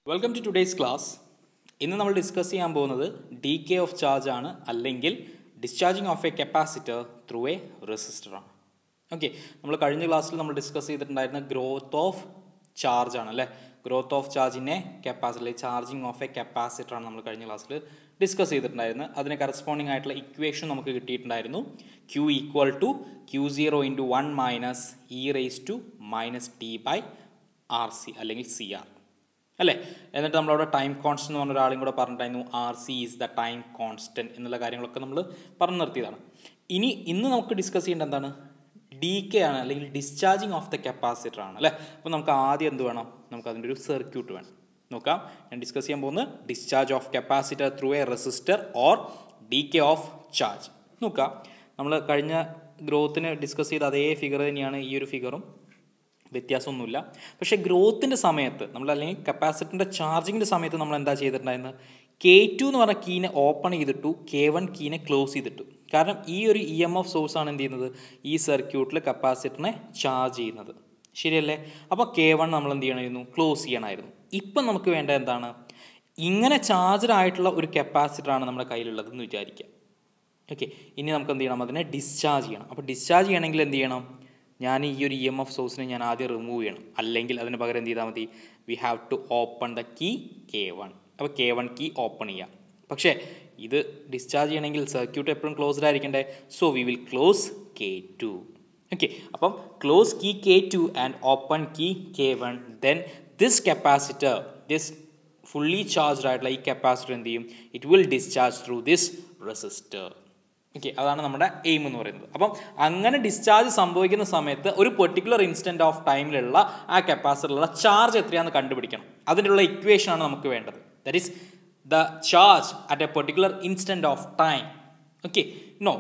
welcome to today's class ഇന്ന് നമ്മൾ discuss ചെയ്യാൻ പോകുന്നത് ഡി കെ ഓഫ് ചാർജ് ആണ് അല്ലെങ്കിൽ discharging of a capacitor through a resistor ആണ് ഓക്കെ നമ്മൾ കഴിഞ്ഞ ക്ലാസ്സിൽ നമ്മൾ ഡിസ്കസ് ചെയ്തിട്ടുണ്ടായിരുന്ന ഗ്രോത്ത് ഓഫ് ചാർജ് ആണ് അല്ലേ ഗ്രോത്ത് ഓഫ് ചാർജിനെ capacitor charging of a capacitor ആണ് നമ്മൾ കഴിഞ്ഞ ക്ലാസ്സിൽ ഡിസ്കസ് ചെയ്തിട്ടുണ്ടായിരുന്നത് അതിന് കറസ്പോണ്ടിങ് ആയിട്ടുള്ള ഇക്വേഷൻ നമുക്ക് കിട്ടിയിട്ടുണ്ടായിരുന്നു Q equal to Q zero into one minus E raise to minus T by R C അല്ലെങ്കിൽ സി ആർ അല്ലേ എന്നിട്ട് നമ്മളവിടെ ടൈം കോൺസ്റ്റന്റ് എന്ന് പറഞ്ഞ ഒരാളും കൂടെ പറഞ്ഞിട്ടായിരുന്നു R C is the time constant എന്നുള്ള കാര്യങ്ങളൊക്കെ നമ്മൾ പറഞ്ഞു നിർത്തിയതാണ് ഇനി ഇന്ന് നമുക്ക് ഡിസ്കസ് ചെയ്യേണ്ട എന്താണ് ഡി കെ ആണ് അല്ലെങ്കിൽ ഡിസ്ചാർജിങ് ഓഫ് ദ കപ്പാസിറ്റർ ആണ് അല്ലേ അപ്പോൾ നമുക്ക് ആദ്യം എന്ത് വേണം നമുക്ക് അതിൻ്റെ ഒരു സർക്യൂട്ട് വേണം നോക്കാം ഞാൻ ഡിസ്കസ് ചെയ്യാൻ പോകുന്നത് discharge of capacitor through a resistor or decay of charge നോക്കാം നമ്മൾ കഴിഞ്ഞ ഗ്രോത്തിന് ഡിസ്കസ് ചെയ്ത അതേ ഫിഗർ തന്നെയാണ് ഈ ഒരു ഫിഗറും വ്യത്യാസമൊന്നുമില്ല പക്ഷേ ഗ്രോത്തിൻ്റെ സമയത്ത് നമ്മൾ അല്ലെങ്കിൽ കപ്പാസിറ്ററിൻ്റെ ചാർജിങ്ങിൻ്റെ സമയത്ത് നമ്മൾ എന്താ ചെയ്തിട്ടുണ്ടായിരുന്നത് കെ ടു എന്ന് പറഞ്ഞ കീനെ ഓപ്പൺ ചെയ്തിട്ടു കെ വൺ കീനെ ക്ലോസ് ചെയ്തിട്ടു കാരണം ഈ ഒരു ഇ എം എഫ് സോഴ്സാണ് എന്ത് ചെയ്യുന്നത് ഈ സർക്യൂട്ടിൽ കപ്പാസിറ്ററിനെ ചാർജ് ചെയ്യുന്നത് ശരിയല്ലേ അപ്പോൾ കെ വൺ നമ്മൾ എന്ത് ചെയ്യണമായിരുന്നു ക്ലോസ് ചെയ്യണമായിരുന്നു ഇപ്പം നമുക്ക് വേണ്ട എന്താണ് ഇങ്ങനെ ചാർജഡ് ആയിട്ടുള്ള ഒരു കപ്പാസിറ്ററാണ് നമ്മുടെ കയ്യിലുള്ളതെന്ന് വിചാരിക്കുക ഓക്കെ ഇനി നമുക്ക് എന്ത് ചെയ്യണം അതിനെ ഡിസ്ചാർജ് ചെയ്യണം അപ്പോൾ ഡിസ്ചാർജ് ചെയ്യണമെങ്കിൽ എന്ത് ചെയ്യണം ഞാൻ ഈ ഒരു ഇ എം എഫ് സോഴ്സിനെ ഞാൻ ആദ്യം റിമൂവ് ചെയ്യണം അല്ലെങ്കിൽ അതിന് പകരം എന്ത് ചെയ്താൽ മതി we have to open the key K one അപ്പോൾ കെ വൺ കീ ഓപ്പൺ ചെയ്യാം പക്ഷേ ഇത് ഡിസ്ചാർജ് ചെയ്യണമെങ്കിൽ സർക്യൂട്ട് എപ്പോഴും ക്ലോസ്ഡ് ആയിരിക്കണ്ടേ so we will close K two okay അപ്പം close key K two and open key K one then this capacitor this fully charged ആയിട്ടുള്ള ഈ കപ്പാസിറ്റർ എന്ത് ചെയ്യും it will discharge through this resistor okay അതാണ് നമ്മുടെ aim എന്ന് പറയുന്നത് അപ്പം അങ്ങനെ ഡിസ്ചാർജ് സംഭവിക്കുന്ന സമയത്ത് ഒരു പെർട്ടിക്കുലർ ഇൻസ്റ്റൻറ്റ് ഓഫ് ടൈമിലുള്ള ആ കപ്പാസിറ്ററിലുള്ള ചാർജ് എത്രയാണെന്ന് കണ്ടുപിടിക്കണം അതിനുള്ള ഇക്വേഷൻ ആണ് നമുക്ക് വേണ്ടത് that is the charge at a particular instant of time okay no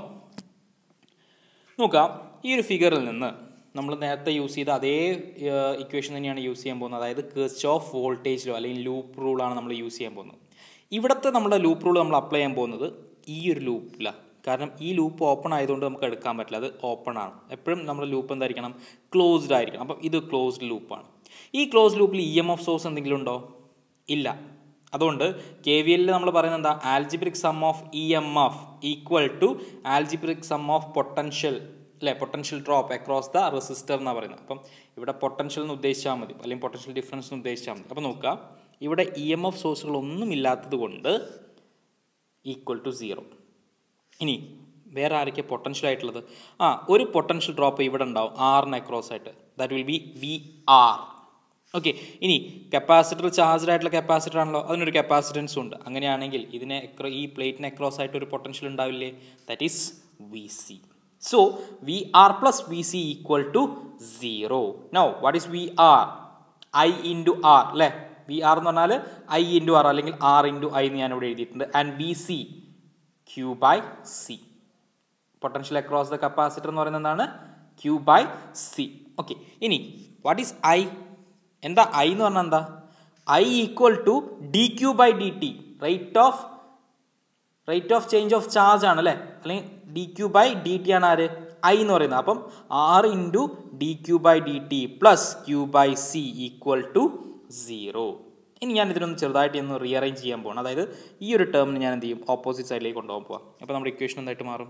നോക്കാം ഈ ഒരു ഫിഗറിൽ നിന്ന് നമ്മൾ നേരത്തെ യൂസ് ചെയ്ത അതേ ഇക്വേഷൻ തന്നെയാണ് യൂസ് ചെയ്യാൻ പോകുന്നത് അതായത് കിർച്ച് ഓഫ് വോൾട്ടേജിലോ അല്ലെങ്കിൽ ലൂപ്പ് റൂളാണ് നമ്മൾ യൂസ് ചെയ്യാൻ പോകുന്നത് ഇവിടുത്തെ നമ്മുടെ ലൂപ്പ് റൂൾ നമ്മൾ അപ്ലൈ ചെയ്യാൻ പോകുന്നത് ഈ ഒരു ലൂപ്പിലാണ് കാരണം ഈ ലൂപ്പ് ഓപ്പൺ ആയതുകൊണ്ട് നമുക്ക് എടുക്കാൻ പറ്റില്ല അത് ഓപ്പൺ ആണ് എപ്പോഴും നമ്മുടെ ലൂപ്പ് എന്തായിരിക്കണം ക്ലോസ്ഡ് ആയിരിക്കണം അപ്പം ഇത് ക്ലോസ്ഡ് ലൂപ്പാണ് ഈ ക്ലോസ്ഡ് ലൂപ്പിൽ ഇ എം എഫ് സോഴ്സ് എന്തെങ്കിലും ഉണ്ടോ ഇല്ല അതുകൊണ്ട് കെ വി എല്ലിൽ നമ്മൾ പറയുന്നത് എന്താ algebraic sum of E M F equal to algebraic sum of potential അല്ലേ potential drop across the resistor എന്നാണ് പറയുന്നത് അപ്പം ഇവിടെ പൊട്ടൻഷ്യൽ എന്ന് ഉദ്ദേശിച്ചാൽ മതി അല്ലെങ്കിൽ പൊട്ടൻഷ്യൽ ഡിഫറൻസ് എന്ന് ഉദ്ദേശിച്ചാൽ മതി അപ്പോൾ നോക്കുക ഇവിടെ ഇ എം എഫ് സോഴ്സുകളൊന്നും ഇല്ലാത്തത് കൊണ്ട് ഈക്വൽ ടു സീറോ ഇനി വേറെ ആരൊക്കെ പൊട്ടൻഷ്യൽ ആയിട്ടുള്ളത് ആ ഒരു പൊട്ടൻഷ്യൽ ഡ്രോപ്പ് ഇവിടെ ഉണ്ടാവും ആറിന് അക്രോസ് ആയിട്ട് that will be V R okay ഇനി കപ്പാസിറ്റർ ചാർജ്ഡ് ആയിട്ടുള്ള കപ്പാസിറ്റർ ആണല്ലോ അതിനൊരു കപ്പാസിറ്റൻസും ഉണ്ട് അങ്ങനെയാണെങ്കിൽ ഇതിനെ ഈ പ്ലേറ്റിന് അക്രോസ് ആയിട്ട് ഒരു പൊട്ടൻഷ്യൽ ഉണ്ടാവില്ലേ that is V C so V R plus V C equal to zero no what is V R I into R അല്ലേ വി ആർ എന്ന് പറഞ്ഞാൽ ഐ ഇൻറ്റു ആർ അല്ലെങ്കിൽ ആർ ഇൻറ്റു ഐ എന്ന് ഞാനിവിടെ എഴുതിയിട്ടുണ്ട് and V C Q by C potential across the capacitor എന്ന് പറയുന്നത് എന്താണ് ക്യൂ ബൈ സി ഓക്കെ ഇനി വാട്ട് ഈസ് ഐ എന്താ ഐ എന്ന് പറഞ്ഞാൽ എന്താ I equal to D Q by D T rate of rate of change of charge ആണ് അല്ലേ അല്ലെങ്കിൽ D Q by D T ആണ് ആര് ഐ എന്ന് പറയുന്നത് അപ്പം R into D Q by D T plus Q by C equal to zero ഇനി ഞാൻ ഇതിനൊന്ന് ചെറുതായിട്ട് ഒന്ന് റീഅറേഞ്ച് ചെയ്യാൻ പോകണം അതായത് ഈ ഒരു ടേമിന് ഞാൻ എന്ത് ചെയ്യും ഓപ്പോസിറ്റ് സൈഡിലേക്ക് കൊണ്ടുപോകാൻ പോവാം അപ്പോൾ നമ്മുടെ ഇക്വേഷൻ എന്തായിട്ട് മാറും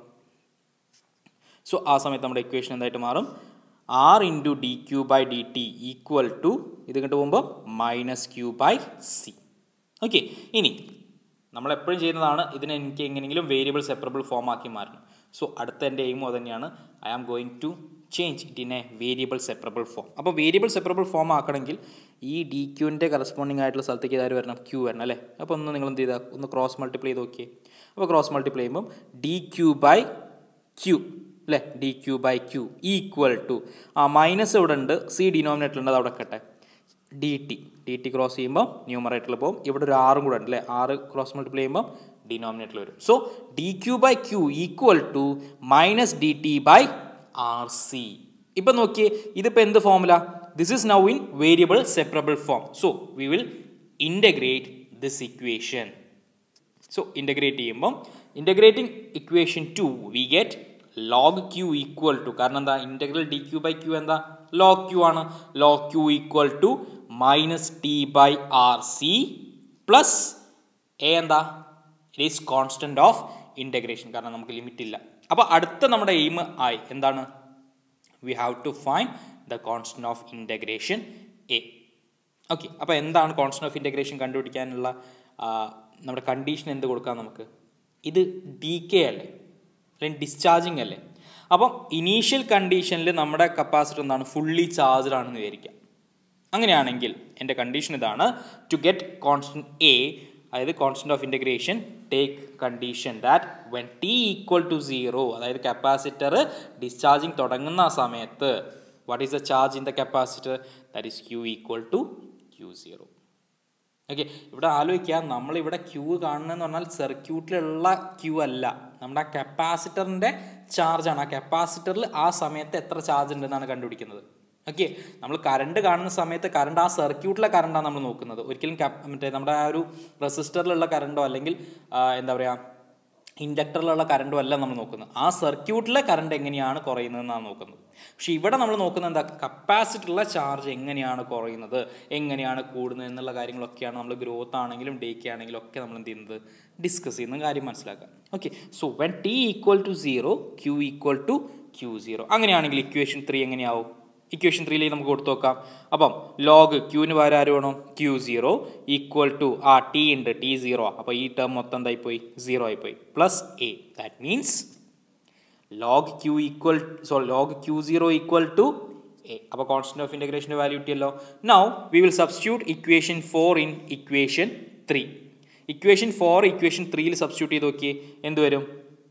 സോ ആ സമയത്ത് നമ്മുടെ ഇക്വേഷൻ എന്തായിട്ട് മാറും R into D Q by D T equal to ഇത് കണ്ടു പോകുമ്പോൾ minus Q by C okay ഇനി നമ്മൾ എപ്പോഴും ചെയ്യുന്നതാണ് ഇതിനെ എനിക്ക് എങ്ങനെയെങ്കിലും വേരിയബിൾ സെപ്പറബിൾ ഫോം ആക്കി മാറ്റണം സോ അടുത്ത എൻ്റെ എയിമോ തന്നെയാണ് I am going to change it in a variable separable form അപ്പോൾ വേരിയബിൾ സെപ്പറബിൾ ഫോം ആക്കണമെങ്കിൽ ഈ ഡി ക്യൂവിൻ്റെ കറസ്പോണ്ടിങ് ആയിട്ടുള്ള സ്ഥലത്തേക്ക് ഇതാര് വരണം ക്യൂ വരണം അല്ലേ അപ്പോൾ ഒന്ന് നിങ്ങൾ എന്ത് ചെയ്താൽ ഒന്ന് ക്രോസ് മൾട്ടിപ്ലൈ ചെയ്ത് നോക്കിയേ അപ്പോൾ ക്രോസ് മൾട്ടിപ്ലൈ ചെയ്യുമ്പം ഡി ക്യൂ ബൈ ക്യൂ അല്ലേ D Q by Q equal to ആ മൈനസ് ഇവിടെ ഉണ്ട് സി ഡിനോമിനേറ്ററിൽ ഉണ്ട് അത് അവിടെ കട്ടെ D T D T cross ചെയ്യുമ്പോൾ ന്യൂമറേറ്ററിൽ പോകും ഇവിടെ ഒരു ആറും കൂടെ ഉണ്ട് അല്ലേ ആറ് ക്രോസ് മൾട്ടിപ്ലൈ ചെയ്യുമ്പോൾ ഡിനോമിനേറ്ററിൽ വരും so D Q by Q equal to minus D T by R C ഇപ്പം നോക്കിയേ ഇതിപ്പോൾ എന്ത് formula this is now in variable separable form so we will integrate this equation so integrate ചെയ്യുമ്പം integrating equation to we get log Q equal to കാരണം എന്താ integral D Q by Q എന്താ log Q ആണ് log Q equal to minus T by R C plus A എന്താ it is constant of integration കാരണം നമുക്ക് limit ഇല്ല അപ്പോൾ അടുത്ത നമ്മുടെ എയിം ആയി എന്താണ് we have to find the constant of integration A okay അപ്പോൾ എന്താണ് കോൺസ്റ്റന്റ് ഓഫ് ഇൻറ്റഗ്രേഷൻ കണ്ടുപിടിക്കാനുള്ള ആ, നമ്മുടെ കണ്ടീഷൻ എന്ത് കൊടുക്കാം നമുക്ക് ഇത് ഡി കെ അല്ലേ അല്ലെങ്കിൽ ഡിസ്ചാർജിങ് അല്ലേ അപ്പം ഇനീഷ്യൽ കണ്ടീഷനിൽ നമ്മുടെ കപ്പാസിറ്റർ എന്താണ് ഫുള്ളി ചാർജ്ഡ് ആണെന്ന് വിചാരിക്കാം അങ്ങനെയാണെങ്കിൽ എൻ്റെ കണ്ടീഷൻ ഇതാണ് ടു ഗെറ്റ് കോൺസ്റ്റന്റ് എ അതായത് constant of integration take condition that when T equal to zero അതായത് കപ്പാസിറ്റർ ഡിസ്ചാർജിങ് തുടങ്ങുന്ന ആ സമയത്ത് what is the charge in the capacitor that is Q equal to Q zero okay ഇവിടെ ആലോചിക്കുക നമ്മളിവിടെ Q കാണുന്നതെന്ന് പറഞ്ഞാൽ സർക്യൂട്ടിലുള്ള ക്യൂ അല്ല നമ്മുടെ ആ കപ്പാസിറ്ററിൻ്റെ ചാർജാണ് ആ കപ്പാസിറ്ററിൽ ആ സമയത്ത് എത്ര ചാർജ് ഉണ്ടെന്നാണ് കണ്ടുപിടിക്കുന്നത് ഓക്കെ നമ്മൾ കറണ്ട് കാണുന്ന സമയത്ത് കറണ്ട് ആ സർക്യൂട്ടിലെ കറണ്ടാണ് നമ്മൾ നോക്കുന്നത് ഒരിക്കലും cap- മറ്റേ നമ്മുടെ ആ ഒരു റെസിസ്റ്ററിലുള്ള കറണ്ടോ അല്ലെങ്കിൽ ആ, എന്താ പറയുക ഇൻഡക്ടറിലുള്ള കറണ്ടും അല്ല നമ്മൾ നോക്കുന്നത് ആ സർക്യൂട്ടിലെ കറണ്ട് എങ്ങനെയാണ് കുറയുന്നതെന്നാണ് നോക്കുന്നത് പക്ഷെ ഇവിടെ നമ്മൾ നോക്കുന്നത് എന്താ കപ്പാസിറ്ററിലെ ചാർജ് എങ്ങനെയാണ് കുറയുന്നത് എങ്ങനെയാണ് കൂടുന്നത് എന്നുള്ള കാര്യങ്ങളൊക്കെയാണ് നമ്മൾ ഗ്രോത്ത് ആണെങ്കിലും ഡേക്ക് ആണെങ്കിലും ഒക്കെ നമ്മൾ എന്ത് ചെയ്യുന്നത് ഡിസ്കസ് ചെയ്യുന്ന കാര്യം മനസ്സിലാക്കുക okay so when T equal to zero Q equal to Q zero അങ്ങനെയാണെങ്കിൽ ഇക്വേഷൻ ത്രീ എങ്ങനെയാവും ഇക്വേഷൻ ത്രീയിലേക്ക് നമുക്ക് കൊടുത്തു നോക്കാം അപ്പം ലോഗ് ക്യൂവിന് പകരം ആര് വേണം ക്യൂ സീറോ ഈക്വൽ ടു ആ ടി ഉണ്ട് ടി സീറോ അപ്പോൾ ഈ ടേം മൊത്തം എന്തായി പോയി സീറോ ആയിപ്പോയി plus A that means log Q equal sorry log Q zero equal to A അപ്പോൾ കോൺസ്റ്റന്റ് ഓഫ് ഇൻറ്റഗ്രേഷൻ്റെ വാല്യൂ കിട്ടിയല്ലോ now we will substitute equation four in equation three equation four equation ത്രീയിൽ substitute ചെയ്ത് നോക്കിയേ എന്ത് വരും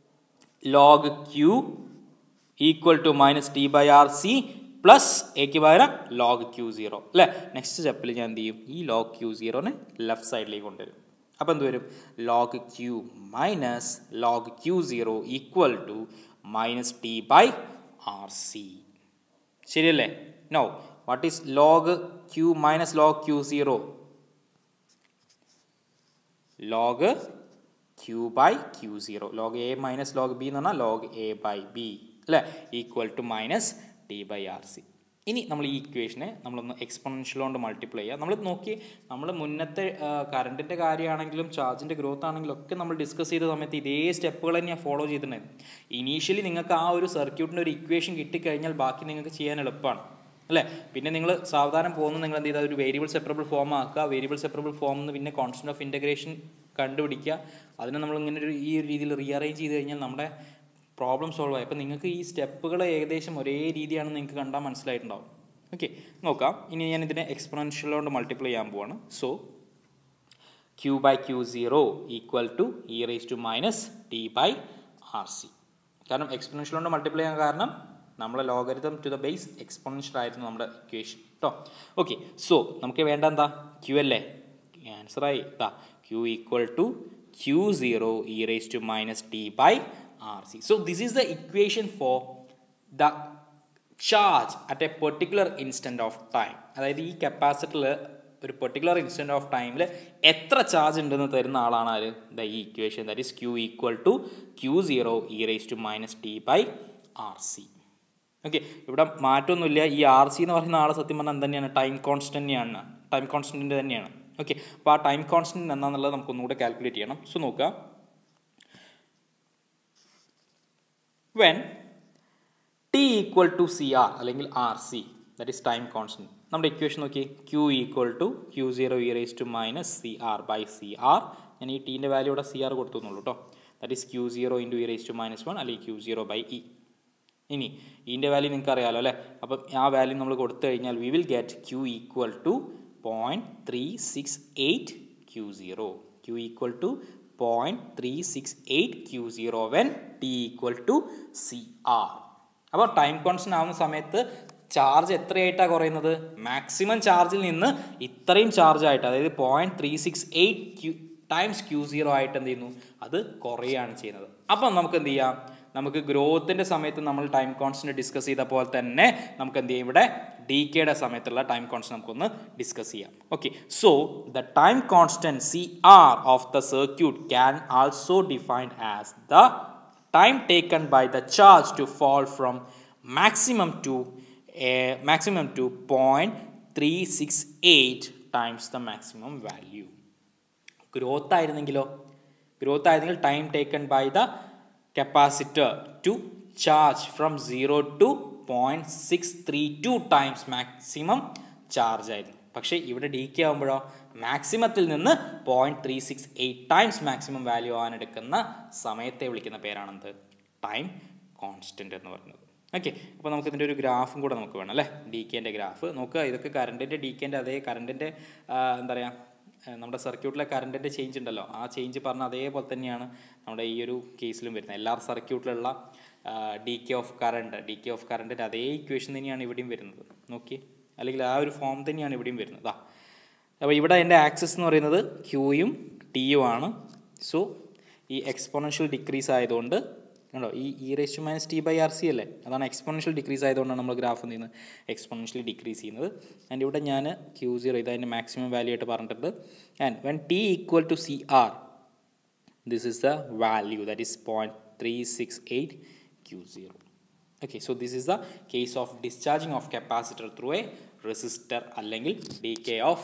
log Q equal to minus T by R C plus എക്ക് പകരം ലോഗ് ക്യൂ സീറോ അല്ലേ നെക്സ്റ്റ് സ്റ്റെപ്പിൽ ഞാൻ എന്ത് ചെയ്യും ഈ ലോഗ് ക്യൂ സീറോനെ ലെഫ്റ്റ് സൈഡിലേക്ക് കൊണ്ടുവരും അപ്പോൾ എന്ത് വരും log Q minus log Q zero equal to minus T by R C ശരിയല്ലേ no what is log Q minus log Q zero log Q by Q zero log A minus log B എന്ന് പറഞ്ഞാൽ log A by B അല്ലേ equal to minus T by R C ഇനി നമ്മൾ ഈ ഇക്വേഷനെ നമ്മളൊന്ന് exponential കൊണ്ട് multiply ചെയ്യുക നമ്മൾ നോക്കി നമ്മൾ മുന്നത്തെ കറണ്ടിൻ്റെ കാര്യമാണെങ്കിലും ചാർജിൻ്റെ ഗ്രോത്ത് ആണെങ്കിലും ഒക്കെ നമ്മൾ ഡിസ്കസ് ചെയ്ത സമയത്ത് ഇതേ സ്റ്റെപ്പുകൾ തന്നെയാണ് ഫോളോ ചെയ്തിട്ടുണ്ടായിരുന്നു ഇനീഷ്യലി നിങ്ങൾക്ക് ആ ഒരു സർക്യൂട്ടിൻ്റെ ഒരു ഇക്വേഷൻ കിട്ടിക്കഴിഞ്ഞാൽ ബാക്കി നിങ്ങൾക്ക് ചെയ്യാൻ എളുപ്പമാണ് അല്ലേ പിന്നെ നിങ്ങൾ സാവധാനം പോകുന്ന നിങ്ങൾ എന്ത് ചെയ്താൽ ഒരു വേരിയബിൾ സെപ്പറബിൾ ഫോം ആക്കുക വേരിയബിൾ സെപ്പറബിൾ ഫോം എന്ന് പിന്നെ കോൺസ്റ്റന്റ് ഓഫ് ഇൻറ്റഗ്രേഷൻ കണ്ടുപിടിക്കുക അതിനെ നമ്മൾ ഇങ്ങനെ ഒരു ഈ ഒരു രീതിയിൽ റീഅറേഞ്ച് ചെയ്ത് കഴിഞ്ഞാൽ നമ്മുടെ പ്രോബ്ലം സോൾവ് ആയി അപ്പോൾ നിങ്ങൾക്ക് ഈ സ്റ്റെപ്പുകൾ ഏകദേശം ഒരേ രീതിയാണെന്ന് നിങ്ങൾക്ക് കണ്ടാൽ മനസ്സിലായിട്ടുണ്ടാവും ഓക്കെ നോക്കാം ഇനി ഞാൻ ഇതിനെ എക്സ്പൊണൻഷ്യൽ കൊണ്ട് മൾട്ടിപ്ലൈ ചെയ്യാൻ പോവാണ് so Q by Q zero equal to E raise to minus T by R C കാരണം എക്സ്പൊണൻഷ്യൽ കൊണ്ട് മൾട്ടിപ്ലൈ ചെയ്യാൻ കാരണം നമ്മളെ logarithm to the base exponential ആയിരുന്നു നമ്മുടെ ഇക്വേഷൻ കേട്ടോ ഓക്കെ സോ നമുക്ക് വേണ്ട എന്താ ക്യൂ അല്ലേ ആൻസറായി ഇതാ Q equal to Q zero E raise to minus T by R C so this is the equation for the charge at a particular instant of time അതായത് ഈ കപ്പാസിറ്ററിൽ ഒരു പെർട്ടിക്കുലർ ഇൻസ്റ്റൻറ്റ് ഓഫ് ടൈമിൽ എത്ര charge ഉണ്ടെന്ന് തരുന്ന ആളാണ് ആര് ദ ഈ equation that is Q equal to Q zero E raise to minus T by R C okay ഇവിടെ മാറ്റമൊന്നുമില്ല ഈ ആർ സി എന്ന് പറയുന്ന ആളെ സത്യം പറഞ്ഞാൽ എന്ത് തന്നെയാണ് ടൈം കോൺസ്റ്റൻ്റ് തന്നെയാണ് ടൈം കോൺസ്റ്റൻറ്റ് തന്നെയാണ് ഓക്കെ അപ്പോൾ ആ ടൈം കോൺസ്റ്റൻറ്റ് എന്താണെന്നുള്ളത് നമുക്കൊന്നുകൂടെ കാൽക്കുലേറ്റ് ചെയ്യണം സോ നോക്കുക when T equal to C R അല്ലെങ്കിൽ R C that is time constant നമ്മുടെ ഇക്വേഷൻ നോക്കി Q equal to Q zero E raise to minus C R by C R ഞാൻ ഈ ടീൻ്റെ വാല്യൂ ഇവിടെ സി ആർ കൊടുത്തു എന്നുള്ളൂ കേട്ടോ that is Q zero into E raise to minus one അല്ലെങ്കിൽ ക്യൂ സീറോ ബൈ ഇ ഇനി ഇതിൻ്റെ വാല്യൂ നിങ്ങൾക്ക് അറിയാമല്ലോ അല്ലേ അപ്പം ആ വാല്യൂ നമ്മൾ കൊടുത്തു കഴിഞ്ഞാൽ we will get Q equal to point three six eight Q zero Q equal to point three six eight Q zero when T equal to C R അപ്പോൾ ടൈം കോൺസ്റ്റൻ്റ് ആവുന്ന സമയത്ത് ചാർജ് എത്രയായിട്ടാണ് കുറയുന്നത് maximum ചാർജിൽ നിന്ന് ഇത്രയും charge ആയിട്ട് അതായത് point three six eight Q times Q zero ആയിട്ട് എന്ത് ചെയ്യുന്നു അത് കുറയുകയാണ് ചെയ്യുന്നത് അപ്പം നമുക്ക് എന്ത് ചെയ്യാം നമുക്ക് ഗ്രോത്തിൻ്റെ സമയത്ത് നമ്മൾ ടൈം കോൺസ്റ്റന്റ് ഡിസ്കസ് ചെയ്ത പോലെ തന്നെ നമുക്ക് എന്ത് ചെയ്യും ഇവിടെ ഡി കെയുടെ സമയത്തുള്ള ടൈം കോൺസ്റ്റന്റ് നമുക്കൊന്ന് ഡിസ്കസ് ചെയ്യാം okay so the time constant C R of the circuit can also defined as the time taken by the charge to fall from maximum to a maximum to three six eight times the maximum value growth ആയിരുന്നെങ്കിലോ growth ആയിരുന്നെങ്കിൽ time taken by the capacitor to charge from zero to point six three two times maximum charge ആയിരുന്നു പക്ഷേ ഇവിടെ decay ആകുമ്പോഴോ മാക്സിമത്തിൽ നിന്ന് point three six eight times maximum value ആവാൻ എടുക്കുന്ന സമയത്തെ വിളിക്കുന്ന പേരാണെന്ത് ടൈം കോൺസ്റ്റൻ്റ് എന്ന് പറയുന്നത് ഓക്കെ അപ്പോൾ നമുക്ക് ഇതിൻ്റെ ഒരു ഗ്രാഫും കൂടെ നമുക്ക് വേണം അല്ലേ ഡി കെൻ്റെ ഗ്രാഫ് നോക്കുക ഇതൊക്കെ കറണ്ടിൻ്റെ ഡി കെൻ്റെ അതേ കറണ്ടിൻ്റെ എന്താ പറയുക ഏഹ് നമ്മുടെ സർക്യൂട്ടിലെ കറണ്ടിൻ്റെ ചേഞ്ച് ഉണ്ടല്ലോ ആ ചേഞ്ച് പറഞ്ഞ അതേപോലെ തന്നെയാണ് നമ്മുടെ ഈ ഒരു കേസിലും വരുന്നത് എല്ലാ സർക്യൂട്ടിലുള്ള decay of current decay of കറണ്ടിൻ്റെ അതേ ഇക്വേഷൻ തന്നെയാണ് ഇവിടെയും വരുന്നത് നോക്കി അല്ലെങ്കിൽ ആ ഒരു ഫോം തന്നെയാണ് ഇവിടെയും വരുന്നത് ആ അപ്പോൾ ഇവിടെ എൻ്റെ ആക്സസ് എന്ന് പറയുന്നത് ക്യൂയും ടിയും ആണ് സോ ഈ എക്സ്പോണൻഷ്യൽ ഡിക്രീസ് ആയതുകൊണ്ട് കണ്ടോ ഈ E raise to minus T by R C അല്ലേ അതാണ് എക്സ്പോണൻഷ്യൽ ഡിക്രീസ് ആയതുകൊണ്ടാണ് നമ്മൾ ഗ്രാഫ് എന്ത് ചെയ്യുന്നത് എക്സ്പോണൻഷ്യലി ഡിക്രീസ് ചെയ്യുന്നത് ആൻഡ് ഇവിടെ ഞാൻ ക്യൂ സീറോ ഇതതിൻ്റെ മാക്സിമം വാല്യൂ ആയിട്ട് പറഞ്ഞിട്ടുണ്ട് and when T equal to C R this is the value that is 0.368 q0 okay so this is the case of discharging of capacitor through a resistor അല്ലെങ്കിൽ decay of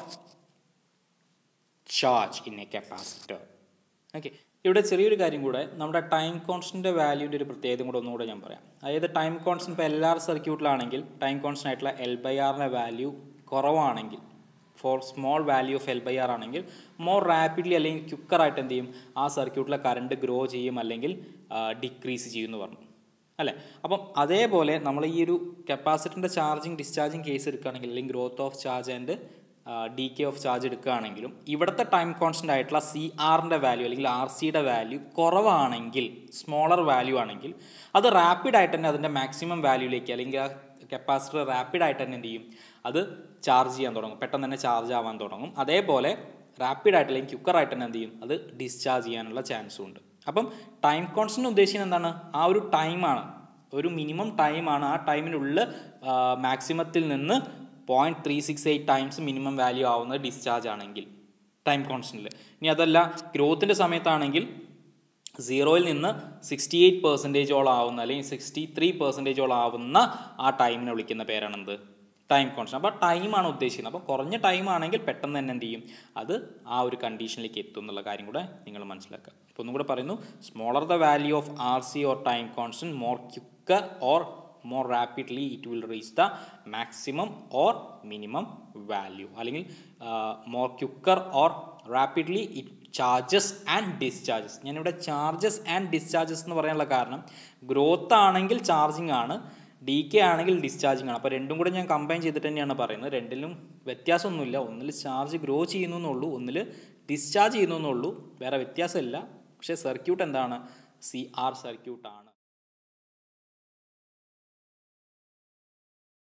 charge in a capacitor okay ഇവിടെ ചെറിയൊരു കാര്യം കൂടെ നമ്മുടെ time കോൺസ്റ്റൻ്റെ വാല്യൂൻ്റെ ഒരു പ്രത്യേകത കൂടെ ഒന്നുകൂടെ ഞാൻ പറയാം അതായത് ടൈം കോൺസ്റ്റൻറ്റ് ഇപ്പോൾ എല്ലാ സർക്യൂട്ടിലാണെങ്കിൽ ടൈം കോൺസ്റ്റൻ്റ് ആയിട്ടുള്ള എൽ ബൈ ആറിൻ്റെ വാല്യൂ കുറവാണെങ്കിൽ for small value of L by R ആണെങ്കിൽ മോർ റാപ്പിഡ്ലി അല്ലെങ്കിൽ ക്വിക്കറായിട്ട് എന്ത് ചെയ്യും ആ സർക്യൂട്ടിലെ കറണ്ട് ഗ്രോ ചെയ്യും അല്ലെങ്കിൽ ഡിക്രീസ് ചെയ്യും എന്ന് പറഞ്ഞു അല്ലേ അപ്പം അതേപോലെ നമ്മൾ ഈ ഒരു കപ്പാസിറ്ററിൻ്റെ ചാർജിങ് ഡിസ്ചാർജിങ് കേസ് എടുക്കുകയാണെങ്കിൽ അല്ലെങ്കിൽ growth of charge and decay of charge എടുക്കുകയാണെങ്കിലും ഇവിടുത്തെ ടൈം കോൺസ്റ്റൻ്റ് ആയിട്ടുള്ള സി ആറിൻ്റെ വാല്യൂ അല്ലെങ്കിൽ ആർ സിയുടെ വാല്യൂ കുറവാണെങ്കിൽ സ്മോളർ വാല്യൂ ആണെങ്കിൽ അത് റാപ്പിഡായിട്ട് തന്നെ അതിൻ്റെ മാക്സിമം വാല്യൂയിലേക്ക് അല്ലെങ്കിൽ ആ കപ്പാസിറ്റർ റാപ്പിഡായിട്ട് തന്നെ എന്ത് ചെയ്യും അത് ചാർജ് ചെയ്യാൻ തുടങ്ങും പെട്ടെന്ന് തന്നെ ചാർജ് ആവാൻ തുടങ്ങും അതേപോലെ റാപ്പിഡായിട്ട് അല്ലെങ്കിൽ ക്യുക്കറായിട്ട് തന്നെ എന്ത് ചെയ്യും അത് ഡിസ്ചാർജ് ചെയ്യാനുള്ള ചാൻസും ഉണ്ട് അപ്പം ടൈം കോൺസ്റ്റൻ്റ് ഉദ്ദേശിക്കുന്നത് എന്താണ് ആ ഒരു ടൈമാണ് ഒരു മിനിമം ടൈമാണ് ആ ടൈമിനുള്ളിൽ മാക്സിമത്തിൽ നിന്ന് point three six eight times minimum value ആവുന്നത് ഡിസ്ചാർജ് ആണെങ്കിൽ ടൈം കോൺസ്റ്റൻറ്റിൽ ഇനി അതല്ല ഗ്രോത്തിൻ്റെ സമയത്താണെങ്കിൽ സീറോയിൽ നിന്ന് സിക്സ്റ്റി എയ്റ്റ് പെർസെൻറ്റേജോളം ആവുന്ന അല്ലെങ്കിൽ സിക്സ്റ്റി ത്രീ പെർസെൻറ്റേജോളം ആവുന്ന ആ ടൈമിനെ വിളിക്കുന്ന പേരാണെന്ത് ടൈം കോൺസ്റ്റൻറ്റ് അപ്പോൾ ടൈമാണ് ഉദ്ദേശിക്കുന്നത് അപ്പോൾ കുറഞ്ഞ ടൈം ആണെങ്കിൽ പെട്ടെന്ന് തന്നെ എന്ത് ചെയ്യും അത് ആ ഒരു കണ്ടീഷനിലേക്ക് എത്തും എന്നുള്ള കാര്യം കൂടെ നിങ്ങൾ മനസ്സിലാക്കുക അപ്പോൾ ഒന്നും കൂടെ പറയുന്നു smaller the value of R C or time constant more quicker or more rapidly it will reach the maximum or minimum value അല്ലെങ്കിൽ more quicker or rapidly it charges and discharges ഞാനിവിടെ ചാർജസ് ആൻഡ് ഡിസ്ചാർജസ് എന്ന് പറയാനുള്ള കാരണം growth ആണെങ്കിൽ charging ആണ് D K ആണെങ്കിൽ discharging ആണ് അപ്പോൾ രണ്ടും കൂടെ ഞാൻ കമ്പൈൻ ചെയ്തിട്ട് തന്നെയാണ് പറയുന്നത് രണ്ടിലും വ്യത്യാസമൊന്നുമില്ല ഒന്നിൽ ചാർജ് ഗ്രോ ചെയ്യുന്നു എന്നുള്ളൂ ഒന്നിൽ ഡിസ്ചാർജ് ചെയ്യുന്നു എന്നുള്ളൂ വേറെ വ്യത്യാസമില്ല പക്ഷേ സർക്യൂട്ട് എന്താണ് സി ആർ സർക്യൂട്ടാണ്